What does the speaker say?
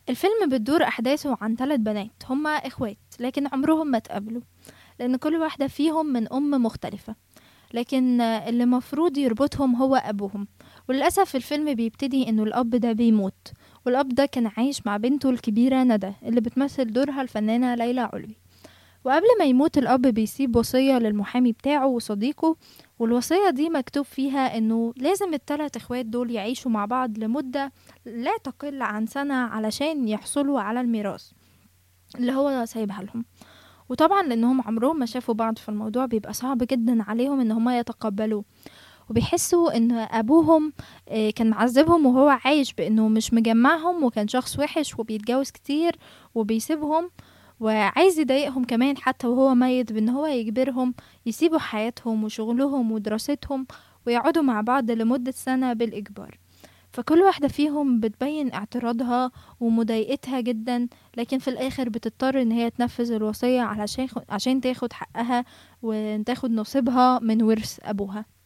الفيلم بتدور أحداثه عن ثلاث بنات هما إخوات لكن عمرهم ما اتقابلوا لأن كل واحدة فيهم من أم مختلفة لكن آه، اللي مفروض يربطهم هو أبوهم وللأسف الفيلم بيبتدي إنه الأب ده بيموت والأب ده كان عايش مع بنته الكبيرة ندى اللي بتمثل دورها الفنانة ليلى علوي وقبل ما يموت الأب بيسيب وصية للمحامي بتاعه وصديقه والوصية دي مكتوب فيها إنه لازم التلات إخوات دول يعيشوا مع بعض لمدة لا تقل عن سنة علشان يحصلوا على الميراث اللي هو سايبها لهم وطبعا لأنهم عمرهم ما شافوا بعض في الموضوع بيبقى صعب جدا عليهم إن هما يتقبلوه وبيحسوا ان ابوهم آه، كان معذبهم وهو عايش بانه مش مجمعهم وكان شخص وحش وبيتجوز كتير وبيسيبهم وعايز يضايقهم كمان حتى وهو ميت بان هو يجبرهم يسيبوا حياتهم وشغلهم ودراستهم ويقعدوا مع بعض لمدة سنة بالإجبار فكل واحدة فيهم بتبين اعتراضها ومضايقتها جدا لكن في الآخر بتضطر إن هي تنفذ الوصية علشان عشان تاخد حقها وتاخد نصيبها من ورث أبوها